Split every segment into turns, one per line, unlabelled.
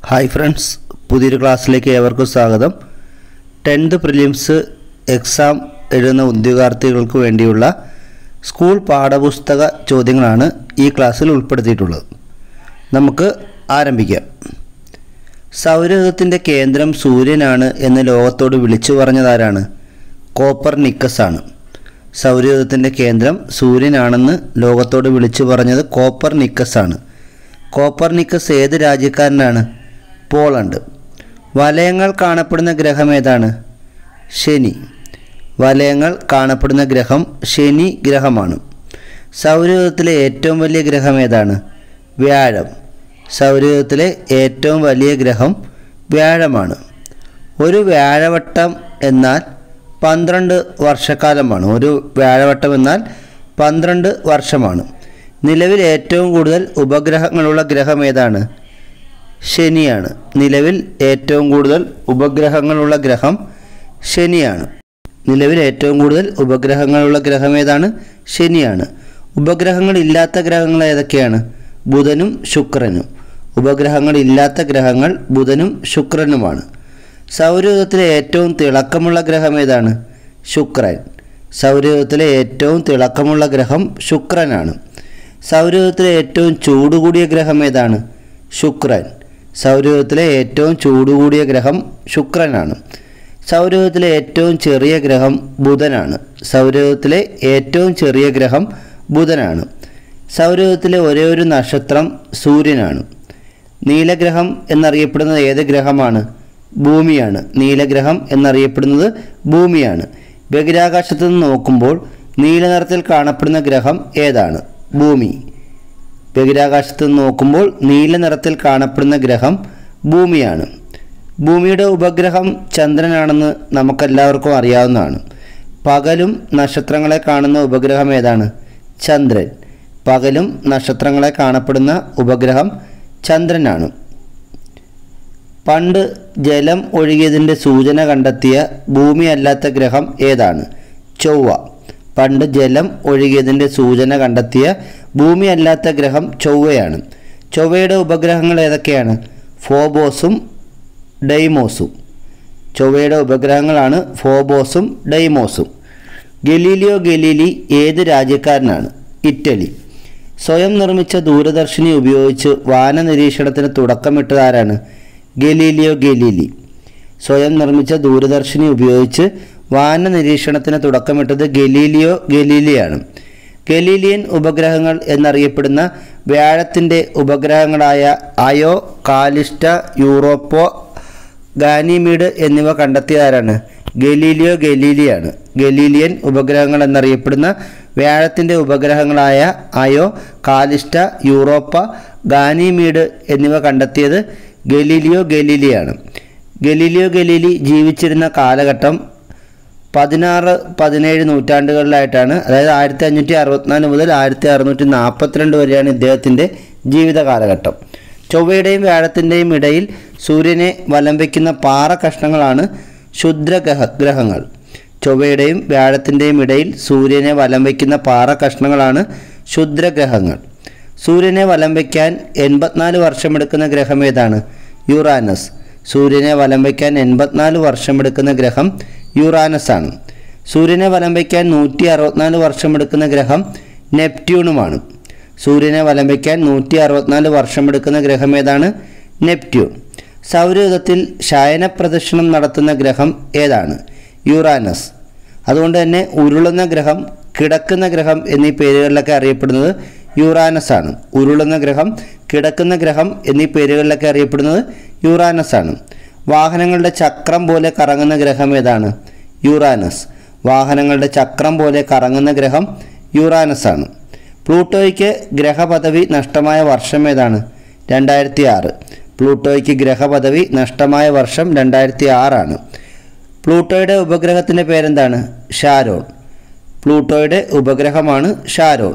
hi friends പുതിയൊരു ക്ലാസ്സിലേക്ക് ഏവർക്കും സ്വാഗതം ടെൻത്ത് പ്രിലിംസ് എക്സാം എഴുതുന്ന ഉദ്യോഗാർത്ഥികൾക്ക് വേണ്ടിയുള്ള സ്കൂൾ പാഠപുസ്തക ചോദ്യങ്ങളാണ് ഈ ക്ലാസ്സിൽ ഉൾപ്പെടുത്തിയിട്ടുള്ളത് നമുക്ക് ആരംഭിക്കാം സൗരയൂഥത്തിൻ്റെ കേന്ദ്രം സൂര്യനാണ് എന്ന് ലോകത്തോട് വിളിച്ചു പറഞ്ഞതാരാണ് കോപ്പർ നിക്കസ് ആണ് സൗരയൂഥത്തിൻ്റെ കേന്ദ്രം സൂര്യനാണെന്ന് ലോകത്തോട് വിളിച്ചു പറഞ്ഞത് കോപ്പർ നിക്കസ് ആണ് കോപ്പർ നിക്കസ് ഏത് രാജ്യക്കാരനാണ് പോളണ്ട് വലയങ്ങൾ കാണപ്പെടുന്ന ഗ്രഹം ഏതാണ് ശനി വലയങ്ങൾ കാണപ്പെടുന്ന ഗ്രഹം ശനി ഗ്രഹമാണ് സൗരയൂഥത്തിലെ ഏറ്റവും വലിയ ഗ്രഹം ഏതാണ് വ്യാഴം സൗരയൂഥത്തിലെ ഏറ്റവും വലിയ ഗ്രഹം വ്യാഴമാണ് ഒരു വ്യാഴവട്ടം എന്നാൽ പന്ത്രണ്ട് വർഷക്കാലമാണ് ഒരു വ്യാഴവട്ടം എന്നാൽ പന്ത്രണ്ട് വർഷമാണ് നിലവിൽ ഏറ്റവും കൂടുതൽ ഉപഗ്രഹങ്ങളുള്ള ഗ്രഹം ഏതാണ് ശനിയാണ് നിലവിൽ ഏറ്റവും കൂടുതൽ ഉപഗ്രഹങ്ങളുള്ള ഗ്രഹം ശനിയാണ് നിലവിൽ ഏറ്റവും കൂടുതൽ ഉപഗ്രഹങ്ങളുള്ള ഗ്രഹം ഏതാണ് ശനിയാണ് ഉപഗ്രഹങ്ങളില്ലാത്ത ഗ്രഹങ്ങൾ ഏതൊക്കെയാണ് ബുധനും ശുക്രനും ഉപഗ്രഹങ്ങളില്ലാത്ത ഗ്രഹങ്ങൾ ബുധനും ശുക്രനുമാണ് സൗരയൂഥത്തിലെ ഏറ്റവും തിളക്കമുള്ള ഗ്രഹം ഏതാണ് ശുക്രൻ സൗരയൂഥത്തിലെ ഏറ്റവും തിളക്കമുള്ള ഗ്രഹം ശുക്രനാണ് സൗരയൂഥത്തിലെ ഏറ്റവും ചൂട് കൂടിയ ഗ്രഹം ഏതാണ് ശുക്രൻ സൗരയൂഥത്തിലെ ഏറ്റവും ചൂട് കൂടിയ ഗ്രഹം ശുക്രനാണ് സൗരയൂഥത്തിലെ ഏറ്റവും ചെറിയ ഗ്രഹം ബുധനാണ് സൗരയൂഥത്തിലെ ഏറ്റവും ചെറിയ ഗ്രഹം ബുധനാണ് സൗരയൂഥത്തിലെ ഒരേ ഒരു നക്ഷത്രം സൂര്യനാണ് നീലഗ്രഹം എന്നറിയപ്പെടുന്നത് ഏത് ഗ്രഹമാണ് ഭൂമിയാണ് നീലഗ്രഹം എന്നറിയപ്പെടുന്നത് ഭൂമിയാണ് ബഹിരാകാശത്ത് നിന്ന് നോക്കുമ്പോൾ നീല നിറത്തിൽ കാണപ്പെടുന്ന ഗ്രഹം ഏതാണ് ഭൂമി ബഹിരാകാശത്ത് നിന്ന് നോക്കുമ്പോൾ നീല നിറത്തിൽ കാണപ്പെടുന്ന ഗ്രഹം ഭൂമിയാണ് ഭൂമിയുടെ ഉപഗ്രഹം ചന്ദ്രനാണെന്ന് നമുക്കെല്ലാവർക്കും അറിയാവുന്നതാണ് പകലും നക്ഷത്രങ്ങളെ കാണുന്ന ഉപഗ്രഹം ഏതാണ് ചന്ദ്രൻ പകലും നക്ഷത്രങ്ങളെ കാണപ്പെടുന്ന ഉപഗ്രഹം ചന്ദ്രനാണ് പണ്ട് ജലം ഒഴുകിയതിൻ്റെ സൂചന കണ്ടെത്തിയ ഭൂമി അല്ലാത്ത ഗ്രഹം ഏതാണ് ചൊവ്വ പണ്ട് ജലം ഒഴുകിയതിൻ്റെ സൂചന കണ്ടെത്തിയ ഭൂമി അല്ലാത്ത ഗ്രഹം ചൊവ്വയാണ് ചൊവ്വയുടെ ഉപഗ്രഹങ്ങൾ ഏതൊക്കെയാണ് ഫോബോസും ഡെയ്മോസും ചൊവ്വയുടെ ഉപഗ്രഹങ്ങളാണ് ഫോബോസും ഡെയ്മോസും ഗലീലിയോ ഗലീലി ഏത് രാജ്യക്കാരനാണ് ഇറ്റലി സ്വയം നിർമ്മിച്ച ദൂരദർശിനി ഉപയോഗിച്ച് വാന നിരീക്ഷണത്തിന് തുടക്കമിട്ടതാരാണ് ഗലീലിയോ ഗലീലി സ്വയം നിർമ്മിച്ച ദൂരദർശിനി ഉപയോഗിച്ച് വാന നിരീക്ഷണത്തിന് തുടക്കമിട്ടത് ഗലീലിയോ ഗലീലിയാണ് ഗലീലിയൻ ഉപഗ്രഹങ്ങൾ എന്നറിയപ്പെടുന്ന വ്യാഴത്തിൻ്റെ ഉപഗ്രഹങ്ങളായ അയോ കാലിസ്റ്റ യൂറോപ്പോ ഗാനിമീഡ് എന്നിവ കണ്ടെത്തിയതാരാണ് ഗലീലിയോ ഗലീലിയാണ് ഗലീലിയൻ ഉപഗ്രഹങ്ങൾ എന്നറിയപ്പെടുന്ന വ്യാഴത്തിൻ്റെ ഉപഗ്രഹങ്ങളായ അയോ കാലിസ്റ്റ യൂറോപ്പ ഗാനിമീഡ് എന്നിവ കണ്ടെത്തിയത് ഗലീലിയോ ഗലീലിയാണ് ഗലീലിയോ ഗലീലി ജീവിച്ചിരുന്ന കാലഘട്ടം പതിനാറ് പതിനേഴ് നൂറ്റാണ്ടുകളിലായിട്ടാണ് അതായത് ആയിരത്തി അഞ്ഞൂറ്റി അറുപത്തിനാല് മുതൽ ആയിരത്തി അറുന്നൂറ്റി നാൽപ്പത്തിരണ്ട് വരെയാണ് ഇദ്ദേഹത്തിൻ്റെ ജീവിത കാലഘട്ടം ചൊവ്വയുടെയും വ്യാഴത്തിൻ്റെയും ഇടയിൽ സൂര്യനെ വലം വയ്ക്കുന്ന പാറ കഷ്ണങ്ങളാണ് ക്ഷുദ്രഗ്രഹ ഗ്രഹങ്ങൾ ചൊവ്വയുടെയും വ്യാഴത്തിൻ്റെയും ഇടയിൽ സൂര്യനെ വലം വയ്ക്കുന്ന പാറ കഷ്ണങ്ങളാണ് ക്ഷുദ്രഗ്രഹങ്ങൾ സൂര്യനെ വലം വയ്ക്കാൻ എൺപത്തിനാല് വർഷമെടുക്കുന്ന ഗ്രഹം ഏതാണ് യുറാനസ് സൂര്യനെ വലം വയ്ക്കാൻ എൺപത്തിനാല് വർഷമെടുക്കുന്ന ഗ്രഹം യുറാനസ് ആണ് സൂര്യനെ വലം വയ്ക്കാൻ നൂറ്റി അറുപത്തിനാല് വർഷമെടുക്കുന്ന ഗ്രഹം നെപ്റ്റ്യൂണുമാണ് സൂര്യനെ വലം വയ്ക്കാൻ നൂറ്റി അറുപത്തിനാല് വർഷമെടുക്കുന്ന ഗ്രഹം ഏതാണ് നെപ്റ്റ്യൂൺ സൗരയൂഥത്തിൽ ശയന പ്രദക്ഷിണം നടത്തുന്ന ഗ്രഹം ഏതാണ് യുറാനസ് അതുകൊണ്ട് തന്നെ ഉരുളുന്ന ഗ്രഹം കിടക്കുന്ന ഗ്രഹം എന്നീ പേരുകളിലൊക്കെ അറിയപ്പെടുന്നത് യുറാനസ് ആണ് ഉരുളുന്ന ഗ്രഹം കിടക്കുന്ന ഗ്രഹം എന്നീ പേരുകളിലൊക്കെ അറിയപ്പെടുന്നത് യുറാനസ് ആണ് വാഹനങ്ങളുടെ ചക്രം പോലെ കറങ്ങുന്ന ഗ്രഹം ഏതാണ് യുറാനസ് വാഹനങ്ങളുടെ ചക്രം പോലെ കറങ്ങുന്ന ഗ്രഹം യുറാനസ് ആണ് പ്ലൂട്ടോയ്ക്ക് ഗ്രഹപദവി നഷ്ടമായ വർഷം ഏതാണ് രണ്ടായിരത്തി ആറ് പ്ലൂട്ടോയ്ക്ക് ഗ്രഹപദവി നഷ്ടമായ വർഷം രണ്ടായിരത്തി ആറാണ് പ്ലൂട്ടോയുടെ ഉപഗ്രഹത്തിൻ്റെ പേരെന്താണ് ഷാരോൺ പ്ലൂട്ടോയുടെ ഉപഗ്രഹമാണ് ഷാരോൺ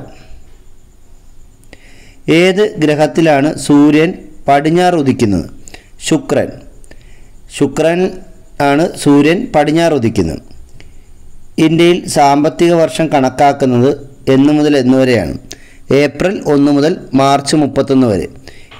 ഏത് ഗ്രഹത്തിലാണ് സൂര്യൻ പടിഞ്ഞാറ് ഉദിക്കുന്നത് ശുക്രൻ ശുക്രൻ ആണ് സൂര്യൻ പടിഞ്ഞാറ് ഉദിക്കുന്നത് ഇന്ത്യയിൽ സാമ്പത്തിക വർഷം കണക്കാക്കുന്നത് എന്ന് മുതൽ എന്ന് വരെയാണ് ഏപ്രിൽ ഒന്ന് മുതൽ മാർച്ച് മുപ്പത്തൊന്ന് വരെ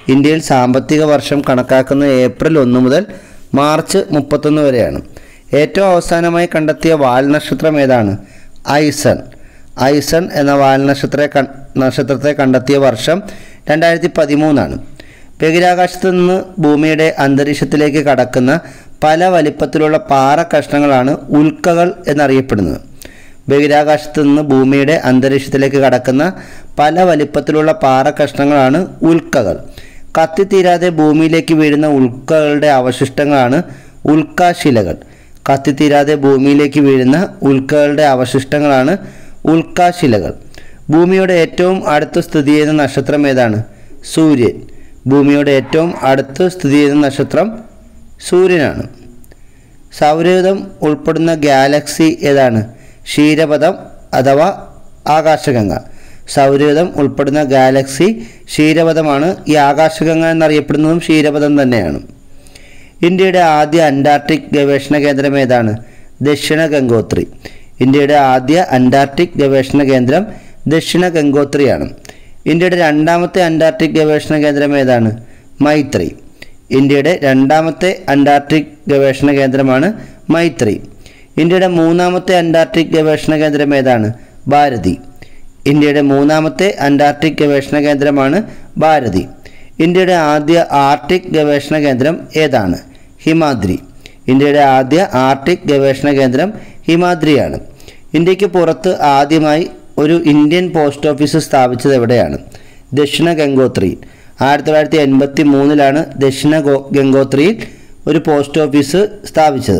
ഇന്ത്യയിൽ സാമ്പത്തിക വർഷം കണക്കാക്കുന്നത് ഏപ്രിൽ ഒന്ന് മുതൽ മാർച്ച് മുപ്പത്തൊന്ന് വരെയാണ് ഏറ്റവും അവസാനമായി കണ്ടെത്തിയ വാൽ നക്ഷത്രം ഏതാണ് ഐസൺ ഐസൺ എന്ന വാൽ നക്ഷത്രത്തെ കൺ നക്ഷത്രത്തെ കണ്ടെത്തിയ വർഷം രണ്ടായിരത്തി പതിമൂന്നാണ് ബഹിരാകാശത്ത് നിന്ന് ഭൂമിയുടെ അന്തരീക്ഷത്തിലേക്ക് കടക്കുന്ന പല വലിപ്പത്തിലുള്ള പാറ കഷ്ണങ്ങളാണ് ഉൽക്കകൾ എന്നറിയപ്പെടുന്നത് ബഹിരാകാശത്ത് നിന്ന് ഭൂമിയുടെ അന്തരീക്ഷത്തിലേക്ക് കടക്കുന്ന പല വലിപ്പത്തിലുള്ള പാറ കഷ്ണങ്ങളാണ് ഉൽക്കകൾ കത്തിത്തീരാതെ ഭൂമിയിലേക്ക് വീഴുന്ന ഉൽക്കകളുടെ അവശിഷ്ടങ്ങളാണ് ഉൽക്കാശിലകൾ കത്തിത്തീരാതെ ഭൂമിയിലേക്ക് വീഴുന്ന ഉൽക്കകളുടെ അവശിഷ്ടങ്ങളാണ് ഉൽക്കാശിലകൾ ഭൂമിയുടെ ഏറ്റവും അടുത്ത് സ്ഥിതി ചെയ്യുന്ന നക്ഷത്രം ഏതാണ് സൂര്യൻ ഭൂമിയുടെ ഏറ്റവും അടുത്ത് സ്ഥിതി ചെയ്യുന്ന നക്ഷത്രം സൂര്യനാണ് സൗരയൂഥം ഉൾപ്പെടുന്ന ഗാലക്സി ഏതാണ് ക്ഷീരപഥം അഥവാ ആകാശഗംഗ സൗരയൂഥം ഉൾപ്പെടുന്ന ഗാലക്സി ക്ഷീരപഥമാണ് ഈ ആകാശഗംഗ എന്നറിയപ്പെടുന്നതും ക്ഷീരപഥം തന്നെയാണ് ഇന്ത്യയുടെ ആദ്യ അന്റാർട്ടിക് ഗവേഷണ കേന്ദ്രം ഏതാണ് ദക്ഷിണ ഗംഗോത്രി ഇന്ത്യയുടെ ആദ്യ അന്റാർട്ടിക് ഗവേഷണ കേന്ദ്രം ദക്ഷിണ ഗംഗോത്രിയാണ് ഇന്ത്യയുടെ രണ്ടാമത്തെ അന്റാർട്ടിക് ഗവേഷണ കേന്ദ്രം ഏതാണ് മൈത്രി ഇന്ത്യയുടെ രണ്ടാമത്തെ അന്റാർട്ടിക് ഗവേഷണ കേന്ദ്രമാണ് മൈത്രി ഇന്ത്യയുടെ മൂന്നാമത്തെ അന്റാർട്ടിക് ഗവേഷണ കേന്ദ്രം ഏതാണ് ഭാരതി ഇന്ത്യയുടെ മൂന്നാമത്തെ അന്റാർട്ടിക് ഗവേഷണ കേന്ദ്രമാണ് ഭാരതി ഇന്ത്യയുടെ ആദ്യ ആർട്ടിക് ഗവേഷണ കേന്ദ്രം ഏതാണ് ഹിമാദ്രി ഇന്ത്യയുടെ ആദ്യ ആർട്ടിക് ഗവേഷണ കേന്ദ്രം ഹിമാദ്രിയാണ് ഇന്ത്യക്ക് പുറത്ത് ആദ്യമായി ഒരു ഇന്ത്യൻ പോസ്റ്റ് ഓഫീസ് സ്ഥാപിച്ചത് എവിടെയാണ് ദക്ഷിണ ഗംഗോത്രിയിൽ ആയിരത്തി തൊള്ളായിരത്തി എൺപത്തി മൂന്നിലാണ് ദക്ഷിണ ഗോ ഗംഗോത്രിയിൽ ഒരു പോസ്റ്റ് ഓഫീസ് സ്ഥാപിച്ചത്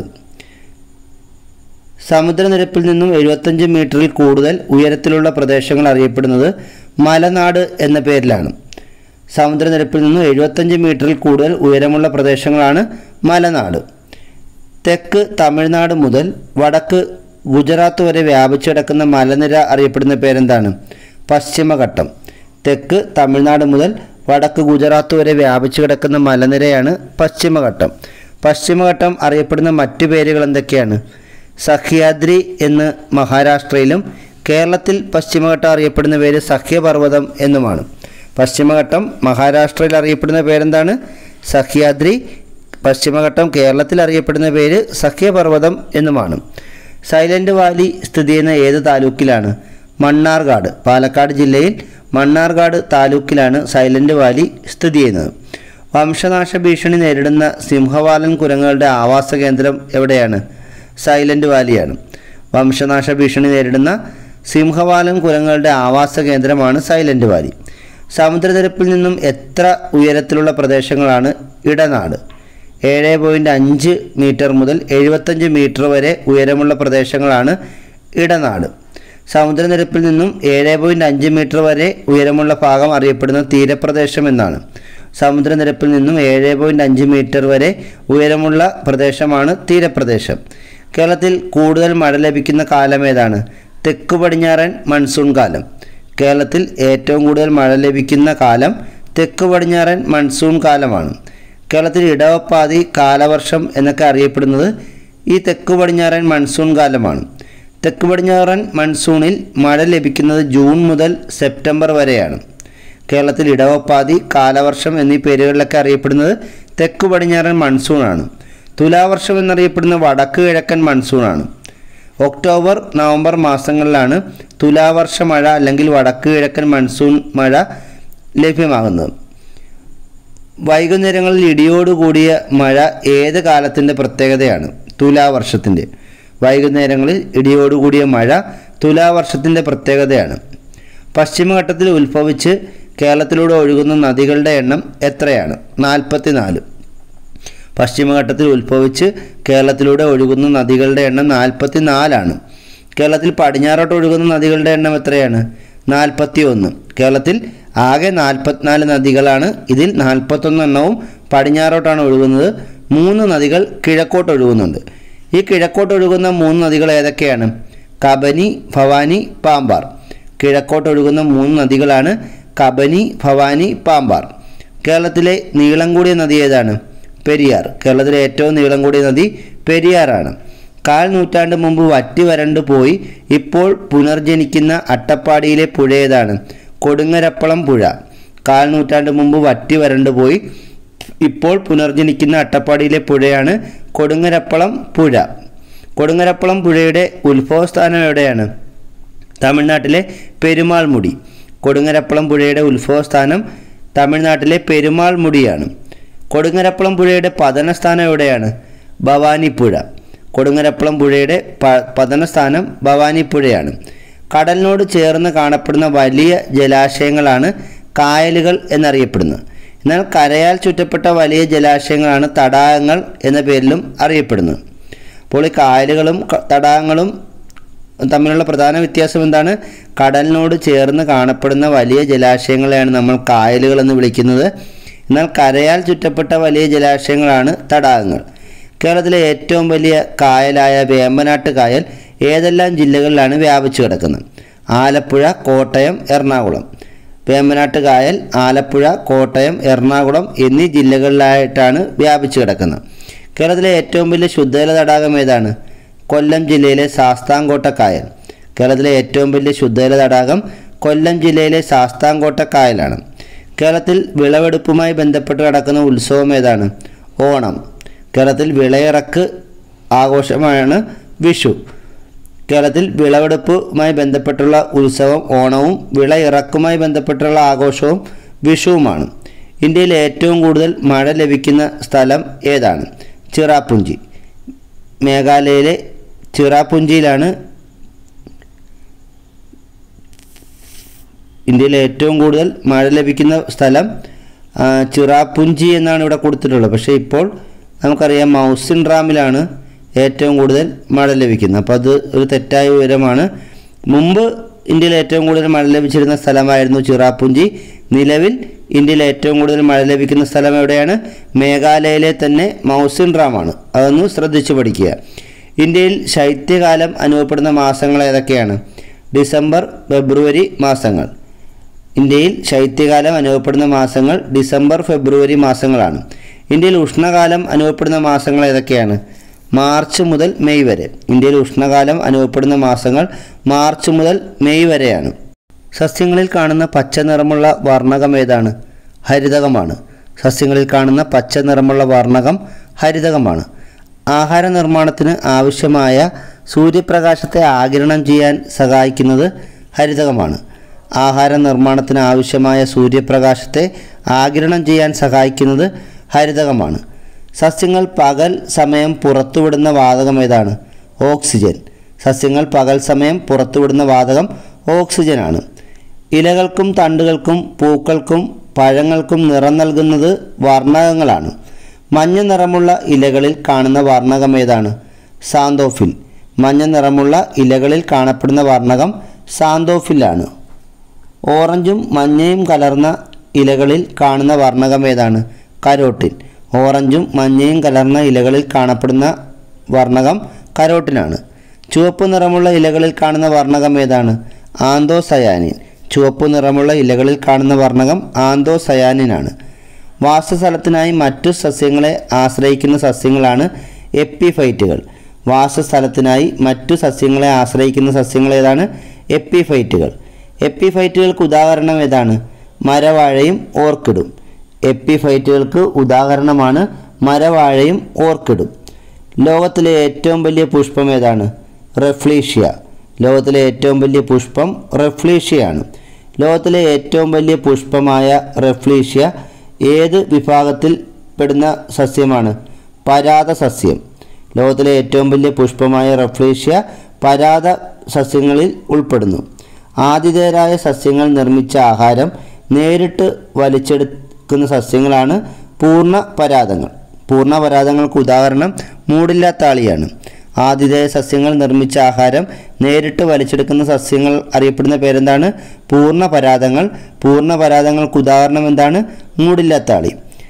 സമുദ്രനിരപ്പിൽ നിന്നും എഴുപത്തഞ്ച് മീറ്ററിൽ കൂടുതൽ ഉയരത്തിലുള്ള പ്രദേശങ്ങൾ അറിയപ്പെടുന്നത് മലനാട് എന്ന പേരിലാണ് സമുദ്രനിരപ്പിൽ നിന്നും എഴുപത്തഞ്ച് മീറ്ററിൽ കൂടുതൽ ഉയരമുള്ള പ്രദേശങ്ങളാണ് മലനാട് തെക്ക് തമിഴ്നാട് മുതൽ വടക്ക് ഗുജറാത്ത് വരെ വ്യാപിച്ചു കിടക്കുന്ന മലനിര അറിയപ്പെടുന്ന പേരെന്താണ് പശ്ചിമഘട്ടം തെക്ക് തമിഴ്നാട് മുതൽ വടക്ക് ഗുജറാത്ത് വരെ വ്യാപിച്ചു കിടക്കുന്ന മലനിരയാണ് പശ്ചിമഘട്ടം പശ്ചിമഘട്ടം അറിയപ്പെടുന്ന മറ്റു പേരുകൾ എന്തൊക്കെയാണ് സഹ്യാദ്രി എന്ന് മഹാരാഷ്ട്രയിലും കേരളത്തിൽ പശ്ചിമഘട്ടം അറിയപ്പെടുന്ന പേര് സഖ്യപർവ്വതം എന്നുമാണ് പശ്ചിമഘട്ടം മഹാരാഷ്ട്രയിൽ അറിയപ്പെടുന്ന പേരെന്താണ് സഹ്യാദ്രി പശ്ചിമഘട്ടം കേരളത്തിൽ അറിയപ്പെടുന്ന പേര് സഖ്യപർവ്വതം എന്നുമാണ് സൈലന്റ് വാലി സ്ഥിതി ചെയ്യുന്ന ഏത് താലൂക്കിലാണ് മണ്ണാർക്കാട് പാലക്കാട് ജില്ലയിൽ മണ്ണാർക്കാട് താലൂക്കിലാണ് സൈലന്റ് വാലി സ്ഥിതി ചെയ്യുന്നത് വംശനാശ ഭീഷണി നേരിടുന്ന സിംഹവാലൻ കുരങ്ങുകളുടെ ആവാസ കേന്ദ്രം എവിടെയാണ് സൈലന്റ് വാലിയാണ് വംശനാശ ഭീഷണി നേരിടുന്ന സിംഹവാലൻ കുരങ്ങുകളുടെ ആവാസ കേന്ദ്രമാണ് സൈലന്റ് വാലി സമുദ്രനിരപ്പിൽ നിന്നും എത്ര ഉയരത്തിലുള്ള പ്രദേശങ്ങളാണ് ഇടനാട് ഏഴ് പോയിൻറ്റ് അഞ്ച് മീറ്റർ മുതൽ എഴുപത്തഞ്ച് മീറ്റർ വരെ ഉയരമുള്ള പ്രദേശങ്ങളാണ് ഇടനാട് സമുദ്രനിരപ്പിൽ നിന്നും ഏഴ് പോയിൻറ്റ് അഞ്ച് മീറ്റർ വരെ ഉയരമുള്ള ഭാഗം അറിയപ്പെടുന്ന തീരപ്രദേശം എന്നാണ് സമുദ്രനിരപ്പിൽ നിന്നും ഏഴ് പോയിൻറ്റ് അഞ്ച് മീറ്റർ വരെ ഉയരമുള്ള പ്രദേശമാണ് തീരപ്രദേശം കേരളത്തിൽ കൂടുതൽ മഴ ലഭിക്കുന്ന കാലം ഏതാണ് തെക്ക് പടിഞ്ഞാറൻ മൺസൂൺ കാലം കേരളത്തിൽ ഏറ്റവും കൂടുതൽ മഴ ലഭിക്കുന്ന കാലം തെക്ക് പടിഞ്ഞാറൻ മൺസൂൺ കാലമാണ് കേരളത്തിൽ ഇടവപ്പാതി കാലവർഷം എന്നൊക്കെ അറിയപ്പെടുന്നത് ഈ തെക്ക് പടിഞ്ഞാറൻ മൺസൂൺ കാലമാണ് തെക്ക് പടിഞ്ഞാറൻ മൺസൂണിൽ മഴ ലഭിക്കുന്നത് ജൂൺ മുതൽ സെപ്റ്റംബർ വരെയാണ് കേരളത്തിൽ ഇടവപ്പാതി കാലവർഷം എന്നീ പേരുകളിലൊക്കെ അറിയപ്പെടുന്നത് തെക്ക് പടിഞ്ഞാറൻ മൺസൂണാണ് തുലാവർഷം എന്നറിയപ്പെടുന്ന വടക്ക് കിഴക്കൻ മൺസൂണാണ് ഒക്ടോബർ നവംബർ മാസങ്ങളിലാണ് തുലാവർഷ മഴ അല്ലെങ്കിൽ വടക്ക് കിഴക്കൻ മൺസൂൺ മഴ ലഭ്യമാകുന്നത് വൈകുന്നേരങ്ങളിൽ ഇടിയോടുകൂടിയ മഴ ഏത് കാലത്തിൻ്റെ പ്രത്യേകതയാണ് തുലാവർഷത്തിൻ്റെ വൈകുന്നേരങ്ങളിൽ ഇടിയോടുകൂടിയ മഴ തുലാവർഷത്തിൻ്റെ പ്രത്യേകതയാണ് പശ്ചിമഘട്ടത്തിൽ ഉത്ഭവിച്ച് കേരളത്തിലൂടെ ഒഴുകുന്ന നദികളുടെ എണ്ണം എത്രയാണ് നാൽപ്പത്തി നാല് പശ്ചിമഘട്ടത്തിൽ ഉത്ഭവിച്ച് കേരളത്തിലൂടെ ഒഴുകുന്ന നദികളുടെ എണ്ണം നാൽപ്പത്തി നാലാണ് കേരളത്തിൽ പടിഞ്ഞാറോട്ട് ഒഴുകുന്ന നദികളുടെ എണ്ണം എത്രയാണ് നാൽപ്പത്തി ഒന്ന് കേരളത്തിൽ ആകെ നാൽപ്പത്തിനാല് നദികളാണ് ഇതിൽ നാൽപ്പത്തൊന്ന് എണ്ണവും പടിഞ്ഞാറോട്ടാണ് ഒഴുകുന്നത് മൂന്ന് നദികൾ കിഴക്കോട്ട് ഒഴുകുന്നുണ്ട് ഈ കിഴക്കോട്ട് ഒഴുകുന്ന മൂന്ന് നദികൾ ഏതൊക്കെയാണ് കബനി ഭവാനി പാമ്പാർ കിഴക്കോട്ട് ഒഴുകുന്ന മൂന്ന് നദികളാണ് കബനി ഭവാനി പാമ്പാർ കേരളത്തിലെ നീളം കൂടിയ നദി ഏതാണ് പെരിയാർ കേരളത്തിലെ ഏറ്റവും നീളം കൂടിയ നദി പെരിയാറാണ് കാൽ നൂറ്റാണ്ട് മുമ്പ് വറ്റി വരണ്ടു പോയി ഇപ്പോൾ പുനർജനിക്കുന്ന അട്ടപ്പാടിയിലെ പുഴ ഏതാണ് കൊടുങ്ങരപ്പളം പുഴ കാൽ നൂറ്റാണ്ട് മുമ്പ് വറ്റി വരണ്ടു പോയി ഇപ്പോൾ പുനർജനിക്കുന്ന അട്ടപ്പാടിയിലെ പുഴയാണ് കൊടുങ്ങരപ്പളം പുഴ കൊടുങ്ങരപ്പളം പുഴയുടെ ഉത്ഭവസ്ഥാനം എവിടെയാണ് തമിഴ്നാട്ടിലെ പെരുമാൾമുടി കൊടുങ്ങരപ്പളം പുഴയുടെ ഉത്ഭവസ്ഥാനം തമിഴ്നാട്ടിലെ പെരുമാൾമുടിയാണ് കൊടുങ്ങരപ്പളം പുഴയുടെ പതനസ്ഥാനം എവിടെയാണ് ഭവാനിപ്പുഴ കൊടുങ്ങരപ്പളം പുഴയുടെ പ പതനസ്ഥാനം ഭവാനിപ്പുഴയാണ് കടലിനോട് ചേർന്ന് കാണപ്പെടുന്ന വലിയ ജലാശയങ്ങളാണ് കായലുകൾ എന്നറിയപ്പെടുന്നത് എന്നാൽ കരയാൽ ചുറ്റപ്പെട്ട വലിയ ജലാശയങ്ങളാണ് തടാകങ്ങൾ എന്ന പേരിലും അറിയപ്പെടുന്നത് അപ്പോൾ ഈ കായലുകളും ക- തടാകങ്ങളും തമ്മിലുള്ള പ്രധാന വ്യത്യാസം എന്താണ് കടലിനോട് ചേർന്ന് കാണപ്പെടുന്ന വലിയ ജലാശയങ്ങളെയാണ് നമ്മൾ കായലുകൾ എന്ന് വിളിക്കുന്നത് എന്നാൽ കരയാൽ ചുറ്റപ്പെട്ട വലിയ ജലാശയങ്ങളാണ് തടാകങ്ങൾ കേരളത്തിലെ ഏറ്റവും വലിയ കായലായ വേമ്പനാട്ട് കായൽ ഏതെല്ലാം ജില്ലകളിലാണ് വ്യാപിച്ചു കിടക്കുന്നത് ആലപ്പുഴ കോട്ടയം എറണാകുളം വേമ്പനാട്ട് കായൽ ആലപ്പുഴ കോട്ടയം എറണാകുളം എന്നീ ജില്ലകളിലായിട്ടാണ് വ്യാപിച്ചു കിടക്കുന്നത് കേരളത്തിലെ ഏറ്റവും വലിയ ശുദ്ധജല തടാകം ഏതാണ് കൊല്ലം ജില്ലയിലെ ശാസ്താംകോട്ട കായൽ കേരളത്തിലെ ഏറ്റവും വലിയ ശുദ്ധജല തടാകം കൊല്ലം ജില്ലയിലെ ശാസ്താംകോട്ട കായലാണ് കേരളത്തിൽ വിളവെടുപ്പുമായി ബന്ധപ്പെട്ട് നടക്കുന്ന ഉത്സവം ഏതാണ് ഓണം കേരളത്തിൽ വിളയിറക്ക് ആഘോഷമാണ് വിഷു കേരളത്തിൽ വിളവെടുപ്പുമായി ബന്ധപ്പെട്ടുള്ള ഉത്സവം ഓണവും വിളയിറക്കുമായി ബന്ധപ്പെട്ടുള്ള ആഘോഷവും വിഷുവുമാണ് ഇന്ത്യയിൽ ഏറ്റവും കൂടുതൽ മഴ ലഭിക്കുന്ന സ്ഥലം ഏതാണ് ചിറാപ്പുഞ്ചി മേഘാലയയിലെ ചിറാപ്പുഞ്ചിയിലാണ് ഇന്ത്യയിലെ ഏറ്റവും കൂടുതൽ മഴ ലഭിക്കുന്ന സ്ഥലം ആ, ചിറാപ്പുഞ്ചി എന്നാണ് ഇവിടെ കൊടുത്തിട്ടുള്ളത് പക്ഷേ ഇപ്പോൾ നമുക്കറിയാം മൗസിൻ ഡ്രാമിലാണ് ഏറ്റവും കൂടുതൽ മഴ ലഭിക്കുന്നത് അപ്പോൾ അത് ഒരു തെറ്റായ വിവരമാണ് മുമ്പ് ഇന്ത്യയിൽ ഏറ്റവും കൂടുതൽ മഴ ലഭിച്ചിരുന്ന സ്ഥലമായിരുന്നു ചിറാപ്പുഞ്ചി നിലവിൽ ഇന്ത്യയിൽ ഏറ്റവും കൂടുതൽ മഴ ലഭിക്കുന്ന സ്ഥലം എവിടെയാണ് മേഘാലയയിലെ തന്നെ മൗസിൻ ഡ്രാമാണ് അതൊന്ന് ശ്രദ്ധിച്ചു പഠിക്കുക ഇന്ത്യയിൽ ശൈത്യകാലം അനുഭവപ്പെടുന്ന മാസങ്ങൾ ഏതൊക്കെയാണ് ഡിസംബർ ഫെബ്രുവരി മാസങ്ങൾ ഇന്ത്യയിൽ ശൈത്യകാലം അനുഭവപ്പെടുന്ന മാസങ്ങൾ ഡിസംബർ ഫെബ്രുവരി മാസങ്ങളാണ് ഇന്ത്യയിൽ ഉഷ്ണകാലം അനുഭവപ്പെടുന്ന മാസങ്ങൾ ഏതൊക്കെയാണ് മാർച്ച് മുതൽ മെയ് വരെ ഇന്ത്യയിൽ ഉഷ്ണകാലം അനുഭവപ്പെടുന്ന മാസങ്ങൾ മാർച്ച് മുതൽ മെയ് വരെയാണ് സസ്യങ്ങളിൽ കാണുന്ന പച്ച നിറമുള്ള വർണ്ണകം ഏതാണ് ഹരിതകമാണ് സസ്യങ്ങളിൽ കാണുന്ന പച്ച നിറമുള്ള വർണ്ണകം ഹരിതകമാണ് ആഹാര നിർമ്മാണത്തിന് ആവശ്യമായ സൂര്യപ്രകാശത്തെ ആഗിരണം ചെയ്യാൻ സഹായിക്കുന്നത് ഹരിതകമാണ് ആഹാര നിർമ്മാണത്തിന് ആവശ്യമായ സൂര്യപ്രകാശത്തെ ആഗിരണം ചെയ്യാൻ സഹായിക്കുന്നത് ഹരിതകമാണ് സസ്യങ്ങൾ പകൽ സമയം പുറത്തുവിടുന്ന വാതകം ഏതാണ് ഓക്സിജൻ സസ്യങ്ങൾ പകൽ സമയം പുറത്തുവിടുന്ന വാതകം ഓക്സിജനാണ് ഇലകൾക്കും തണ്ടുകൾക്കും പൂക്കൾക്കും പഴങ്ങൾക്കും നിറം നൽകുന്നത് വർണ്ണകങ്ങളാണ് മഞ്ഞ നിറമുള്ള ഇലകളിൽ കാണുന്ന വർണ്ണകം ഏതാണ് സാന്തോഫിൽ മഞ്ഞ നിറമുള്ള ഇലകളിൽ കാണപ്പെടുന്ന വർണ്ണകം സാന്തോഫിലാണ് ഓറഞ്ചും മഞ്ഞയും കലർന്ന ഇലകളിൽ കാണുന്ന വർണ്ണകം ഏതാണ് കരോട്ടിൻ ഓറഞ്ചും മഞ്ഞയും കലർന്ന ഇലകളിൽ കാണപ്പെടുന്ന വർണ്ണകം കരോട്ടിനാണ് ചുവപ്പ് നിറമുള്ള ഇലകളിൽ കാണുന്ന വർണ്ണകം ഏതാണ് ആന്തോസയാനിൻ ചുവപ്പ് നിറമുള്ള ഇലകളിൽ കാണുന്ന വർണ്ണകം ആന്തോസയാനിനാണ് വാസസ്ഥലത്തിനായി മറ്റു സസ്യങ്ങളെ ആശ്രയിക്കുന്ന സസ്യങ്ങളാണ് എപ്പിഫൈറ്റുകൾ വാസസ്ഥലത്തിനായി മറ്റു സസ്യങ്ങളെ ആശ്രയിക്കുന്ന സസ്യങ്ങൾ ഏതാണ് എപ്പിഫൈറ്റുകൾ എപ്പിഫൈറ്റുകൾക്ക് ഉദാഹരണം ഏതാണ് മരവാഴയും ഓർക്കിഡും എപ്പിഫൈറ്റുകൾക്ക് ഉദാഹരണമാണ് മരവാഴയും ഓർക്കിഡും ലോകത്തിലെ ഏറ്റവും വലിയ പുഷ്പം ഏതാണ് റെഫ്ലീഷ്യ ലോകത്തിലെ ഏറ്റവും വലിയ പുഷ്പം റെഫ്ലീഷ്യയാണ് ലോകത്തിലെ ഏറ്റവും വലിയ പുഷ്പമായ റെഫ്ലീഷ്യ ഏത് വിഭാഗത്തിൽ പെടുന്ന സസ്യമാണ് പരാത സസ്യം ലോകത്തിലെ ഏറ്റവും വലിയ പുഷ്പമായ റെഫ്ലീഷ്യ പരാത സസ്യങ്ങളിൽ ഉൾപ്പെടുന്നു ആതിഥേയരായ സസ്യങ്ങൾ നിർമ്മിച്ച ആഹാരം നേരിട്ട് വലിച്ചെടുക്കുന്ന സസ്യങ്ങളാണ് പൂർണ്ണ പരാതങ്ങൾ പൂർണ്ണ പരാതങ്ങൾക്ക് ഉദാഹരണം മൂടില്ലാത്താളിയാണ് ആതിഥേയ സസ്യങ്ങൾ നിർമ്മിച്ച ആഹാരം നേരിട്ട് വലിച്ചെടുക്കുന്ന സസ്യങ്ങൾ അറിയപ്പെടുന്ന പേരെന്താണ് പൂർണ്ണ പരാതങ്ങൾ പൂർണ്ണ പരാതങ്ങൾക്ക് ഉദാഹരണം എന്താണ് മൂടില്ലാത്താളി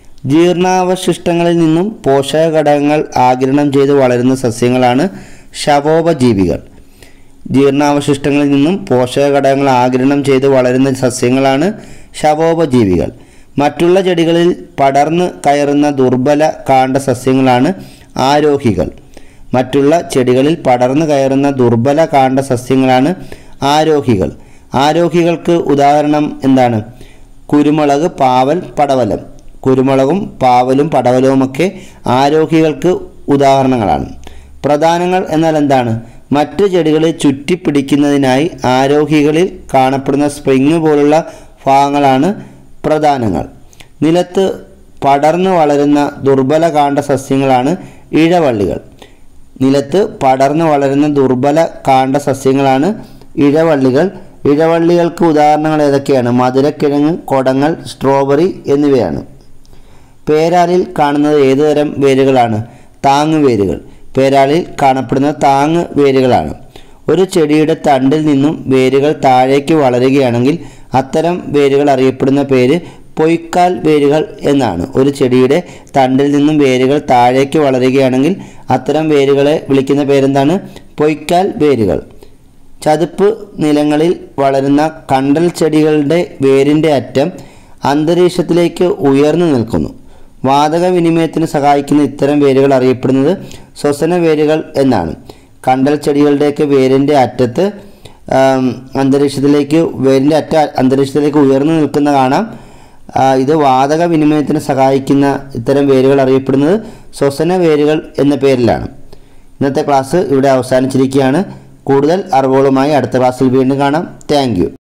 ജീർണാവശിഷ്ടങ്ങളിൽ നിന്നും പോഷക ഘടകങ്ങൾ ആഗിരണം ചെയ്ത് വളരുന്ന സസ്യങ്ങളാണ് ശവോപജീവികൾ ജീർണാവശിഷ്ടങ്ങളിൽ നിന്നും പോഷക ഘടകങ്ങൾ ആഗിരണം ചെയ്ത് വളരുന്ന സസ്യങ്ങളാണ് ശവോപജീവികൾ മറ്റുള്ള ചെടികളിൽ പടർന്ന് കയറുന്ന ദുർബല കാണ്ട സസ്യങ്ങളാണ് ആരോഹികൾ മറ്റുള്ള ചെടികളിൽ പടർന്നു കയറുന്ന ദുർബല കാണ്ട സസ്യങ്ങളാണ് ആരോഹികൾ ആരോഹികൾക്ക് ഉദാഹരണം എന്താണ് കുരുമുളക് പാവൽ പടവലം കുരുമുളകും പാവലും പടവലവുമൊക്കെ ആരോഹികൾക്ക് ഉദാഹരണങ്ങളാണ് പ്രധാനങ്ങൾ എന്നാൽ എന്താണ് മറ്റ് ചെടികളെ ചുറ്റിപ്പിടിക്കുന്നതിനായി ആരോഹികളിൽ കാണപ്പെടുന്ന സ്പ്രിങ് പോലുള്ള ഭാഗങ്ങളാണ് പ്രധാനങ്ങൾ നിലത്ത് പടർന്നു വളരുന്ന ദുർബല കാണ്ഡ സസ്യങ്ങളാണ് ഇഴവള്ളികൾ നിലത്ത് പടർന്നു വളരുന്ന ദുർബല കാണ്ഡ സസ്യങ്ങളാണ് ഇഴവള്ളികൾ ഇഴവള്ളികൾക്ക് ഉദാഹരണങ്ങൾ ഏതൊക്കെയാണ് മധുരക്കിഴങ്ങ് കൊടങ്ങൾ സ്ട്രോബെറി എന്നിവയാണ് പേരാലിൽ കാണുന്നത് ഏതുതരം വേരുകളാണ് താങ്ങ് വേരുകൾ പേരാലിൽ കാണപ്പെടുന്ന താങ്ങ് വേരുകളാണ് ഒരു ചെടിയുടെ തണ്ടിൽ നിന്നും വേരുകൾ താഴേക്ക് വളരുകയാണെങ്കിൽ അത്തരം വേരുകൾ അറിയപ്പെടുന്ന പേര് പൊയ്ക്കാൽ വേരുകൾ എന്നാണ് ഒരു ചെടിയുടെ തണ്ടിൽ നിന്നും വേരുകൾ താഴേക്ക് വളരുകയാണെങ്കിൽ അത്തരം വേരുകളെ വിളിക്കുന്ന പേരെന്താണ് പൊയ്ക്കാൽ വേരുകൾ ചതുപ്പ് നിലങ്ങളിൽ വളരുന്ന കണ്ടൽ ചെടികളുടെ വേരിൻ്റെ അറ്റം അന്തരീക്ഷത്തിലേക്ക് ഉയർന്നു നിൽക്കുന്നു വാതക വിനിമയത്തിന് സഹായിക്കുന്ന ഇത്തരം വേരുകൾ അറിയപ്പെടുന്നത് ശ്വസന വേരുകൾ എന്നാണ് കണ്ടൽ ചെടികളുടെയൊക്കെ വേരിൻ്റെ അറ്റത്ത് ആം, അന്തരീക്ഷത്തിലേക്ക് വേരിൻ്റെ അറ്റ അന്തരീക്ഷത്തിലേക്ക് ഉയർന്നു നിൽക്കുന്ന കാണാം ആ, ഇത് വാതക വിനിമയത്തിന് സഹായിക്കുന്ന ഇത്തരം വേരുകൾ അറിയപ്പെടുന്നത് ശ്വസന വേരുകൾ എന്ന പേരിലാണ് ഇന്നത്തെ ക്ലാസ് ഇവിടെ അവസാനിച്ചിരിക്കുകയാണ് കൂടുതൽ അറിവുകളുമായി അടുത്ത ക്ലാസ്സിൽ വീണ്ടും കാണാം താങ്ക്